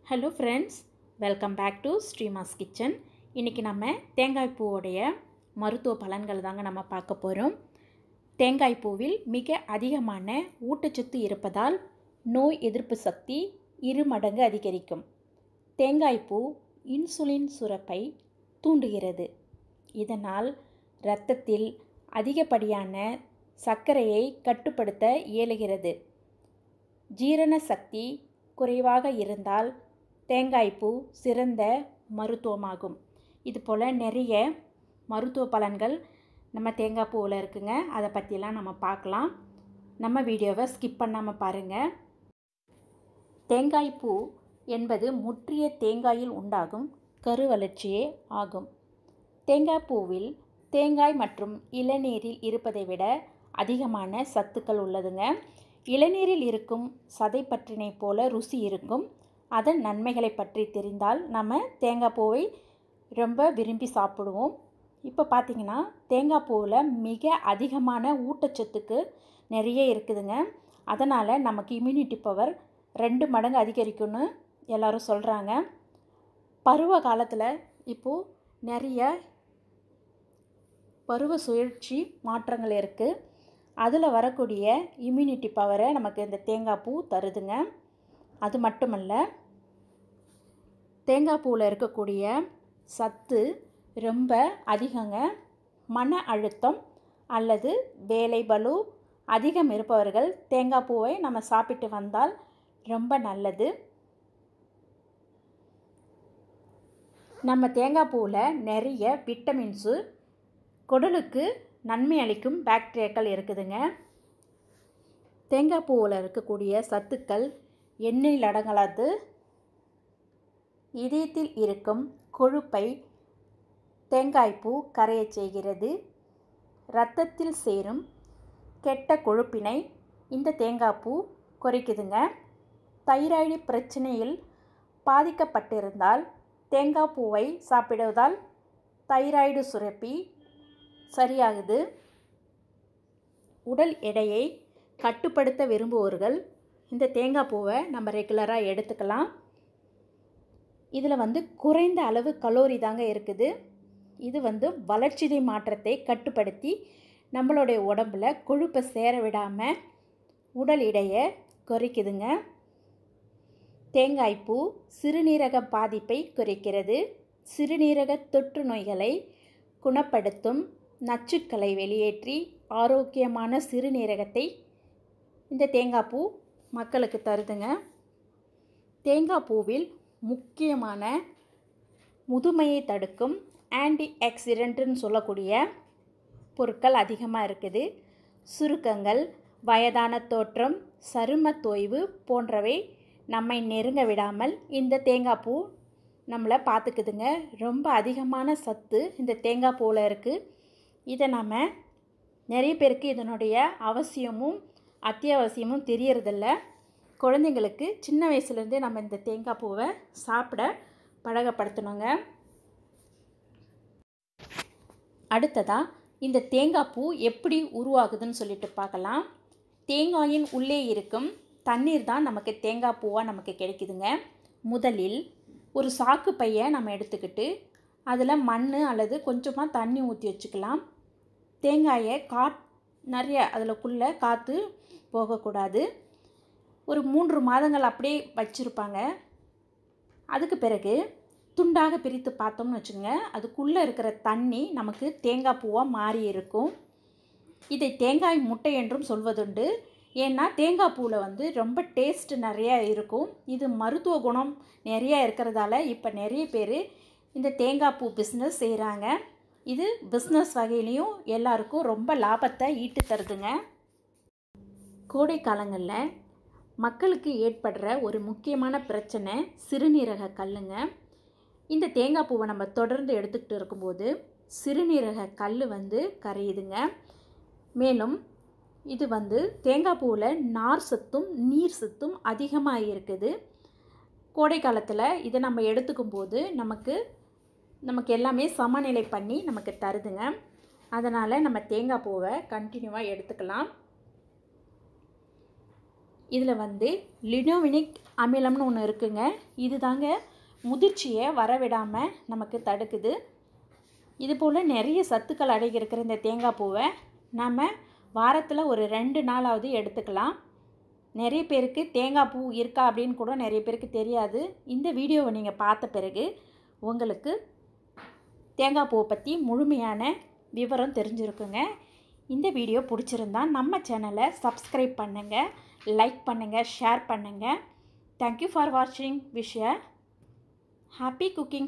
hello friends welcome back to Sreema's kitchen இன்றைக்கி நம்ம தேங்காய் பூவோடைய மருத்துவ பலன்கள் தாங்க நம்ம பார்க்க போகிறோம் தேங்காய் பூவில் மிக அதிகமான ஊட்டச்சத்து இருப்பதால் நோய் எதிர்ப்பு சக்தி இரு மடங்கு அதிகரிக்கும் தேங்காய் பூ இன்சுலின் சுரப்பை தூண்டுகிறது இதனால் இரத்தத்தில் அதிகப்படியான சர்க்கரையை கட்டுப்படுத்த இயலுகிறது ஜீரண சக்தி குறைவாக இருந்தால் தேங்காய்ப்பூ சிறந்த மருத்துவமாகும் இது போல் நிறைய மருத்துவ பலன்கள் நம்ம தேங்காய் பூவில் இருக்குங்க அதை பற்றியெல்லாம் நம்ம பார்க்கலாம் நம்ம வீடியோவை ஸ்கிப் பண்ணாமல் பாருங்கள் தேங்காய்ப்பூ என்பது முற்றிய தேங்காயில் உண்டாகும் கருவளர்ச்சியே ஆகும் தேங்காய் பூவில் தேங்காய் மற்றும் இளநீரில் இருப்பதை விட அதிகமான சத்துக்கள் உள்ளதுங்க இளநீரில் இருக்கும் சதைப்பற்றினை போல ருசி இருக்கும் அதன் நன்மைகளை பற்றி தெரிந்தால் நம்ம தேங்காய் பூவை ரொம்ப விரும்பி சாப்பிடுவோம் இப்போ பார்த்திங்கன்னா தேங்காய் பூவில் மிக அதிகமான ஊட்டச்சத்துக்கு நிறைய இருக்குதுங்க அதனால் நமக்கு இம்யூனிட்டி பவர் ரெண்டு மடங்கு அதிகரிக்கும்னு எல்லோரும் சொல்கிறாங்க பருவ காலத்தில் இப்போது நிறைய பருவ சுழற்சி மாற்றங்கள் இருக்குது அதில் வரக்கூடிய இம்யூனிட்டி பவரை நமக்கு இந்த தேங்காய் பூ தருதுங்க அது மட்டுமல்ல தேங்காய் பூவில் இருக்கக்கூடிய சத்து ரொம்ப அதிகங்க மன அழுத்தம் அல்லது வேலை பலு அதிகம் இருப்பவர்கள் தேங்காய் பூவை நம்ம சாப்பிட்டு வந்தால் ரொம்ப நல்லது நம்ம தேங்காய் பூவில் நிறைய விட்டமின்ஸு குடலுக்கு நன்மை அளிக்கும் பாக்டீரியாக்கள் இருக்குதுங்க தேங்காய் பூவில் இருக்கக்கூடிய சத்துக்கள் எண்ணெயில் அடங்கலாது இதயத்தில் இருக்கும் கொழுப்பை தேங்காய்ப்பூ கரையச் செய்கிறது இரத்தத்தில் சேரும் கெட்ட கொழுப்பினை இந்த தேங்காய்ப்பூ குறைக்குதுங்க தைராய்டு பிரச்சனையில் பாதிக்கப்பட்டிருந்தால் தேங்காய் பூவை சாப்பிடுவதால் தைராய்டு சுரப்பி சரியாகுது உடல் எடையை கட்டுப்படுத்த விரும்புவோர்கள் இந்த தேங்காய் பூவை நம்ம ரெகுலராக எடுத்துக்கலாம் இதில் வந்து குறைந்த அளவு கலோரி தாங்க இருக்குது இது வந்து வளர்ச்சிதை மாற்றத்தை கட்டுப்படுத்தி நம்மளுடைய உடம்பில் கொழுப்பை சேர விடாமல் உடல் எடையை குறைக்குதுங்க தேங்காய்ப்பூ சிறுநீரக பாதிப்பை குறைக்கிறது சிறுநீரக தொற்று நோய்களை குணப்படுத்தும் நச்சுக்களை வெளியேற்றி ஆரோக்கியமான சிறுநீரகத்தை இந்த தேங்காய் பூ மக்களுக்கு தருதுங்க தேங்காய் பூவில் முக்கியமான முதுமையை தடுக்கும் ஆன்டி ஆக்சிடென்ட்டுன்னு சொல்லக்கூடிய பொருட்கள் அதிகமாக இருக்குது சுருக்கங்கள் வயதான தோற்றம் சரும தொய்வு போன்றவை நம்மை நெருங்க விடாமல் இந்த தேங்காய் பூ நம்மளை பார்த்துக்குதுங்க ரொம்ப அதிகமான சத்து இந்த தேங்காய் பூவில் இருக்குது இதை நம்ம நிறைய பேருக்கு இதனுடைய அவசியமும் அத்தியாவசியமும் தெரியறதில்ல குழந்தைங்களுக்கு சின்ன வயசுலேருந்தே நம்ம இந்த தேங்காய் பூவை சாப்பிட பழகப்படுத்தணுங்க அடுத்ததாக இந்த தேங்காய் பூ எப்படி உருவாகுதுன்னு சொல்லிட்டு பார்க்கலாம் தேங்காயின் உள்ளே இருக்கும் தண்ணீர் தான் நமக்கு தேங்காய் பூவாக நமக்கு கிடைக்குதுங்க முதலில் ஒரு சாக்கு பையை நம்ம எடுத்துக்கிட்டு அதில் மண் அல்லது கொஞ்சமாக தண்ணி ஊற்றி வச்சுக்கலாம் தேங்காயை காட் நிறைய அதில்குள்ளே காற்று போகக்கூடாது ஒரு மூன்று மாதங்கள் அப்படியே வச்சுருப்பாங்க அதுக்கு பிறகு துண்டாக பிரித்து பார்த்தோம்னு வச்சுங்க அதுக்குள்ளே இருக்கிற தண்ணி நமக்கு தேங்காய் பூவாக மாறி இருக்கும் இதை தேங்காய் முட்டை என்றும் சொல்வதுண்டு ஏன்னா தேங்காய் பூவில் வந்து ரொம்ப டேஸ்ட் நிறையா இருக்கும் இது மருத்துவ குணம் நிறையா இருக்கிறதால இப்போ நிறைய பேர் இந்த தேங்காய் பூ பிஸ்னஸ் செய்கிறாங்க இது பிஸ்னஸ் வகையிலையும் எல்லாருக்கும் ரொம்ப லாபத்தை ஈட்டு தருதுங்க கோடை காலங்களில் மக்களுக்கு ஏற்படுற ஒரு முக்கியமான பிரச்சனை சிறுநீரக கல்லுங்க இந்த தேங்காய் பூவை நம்ம தொடர்ந்து எடுத்துக்கிட்டு இருக்கும்போது சிறுநீரக கல் வந்து கரையுதுங்க மேலும் இது வந்து தேங்காய் பூவில் நார் சத்தும் நீர் சத்தும் அதிகமாக இருக்குது கோடை காலத்தில் இதை நம்ம எடுத்துக்கும் போது நமக்கு நமக்கு எல்லாமே சமநிலை பண்ணி நமக்கு தருதுங்க அதனால் நம்ம தேங்காய் பூவை கண்டினியூவாக எடுத்துக்கலாம் இதில் வந்து லினோவினிக் அமிலம்னு ஒன்று இருக்குங்க இது தாங்க முதிர்ச்சியை வரவிடாமல் நமக்கு தடுக்குது இது போல் நிறைய சத்துக்கள் அடங்கி இருக்கிற இந்த தேங்காய் பூவை நம்ம வாரத்தில் ஒரு ரெண்டு நாளாவது எடுத்துக்கலாம் நிறைய பேருக்கு தேங்காய் பூ இருக்கா அப்படின்னு கூட நிறைய பேருக்கு தெரியாது இந்த வீடியோவை நீங்கள் பார்த்த பிறகு உங்களுக்கு தேங்காய் பூவை பற்றி முழுமையான விவரம் தெரிஞ்சிருக்குங்க இந்த வீடியோ பிடிச்சிருந்தா நம்ம சேனலை சப்ஸ்கிரைப் பண்ணுங்கள் லைக் பண்ணுங்கள் ஷேர் பண்ணுங்கள் தேங்க்யூ ஃபார் வாட்சிங் விஷ் ஹாப்பி குக்கிங்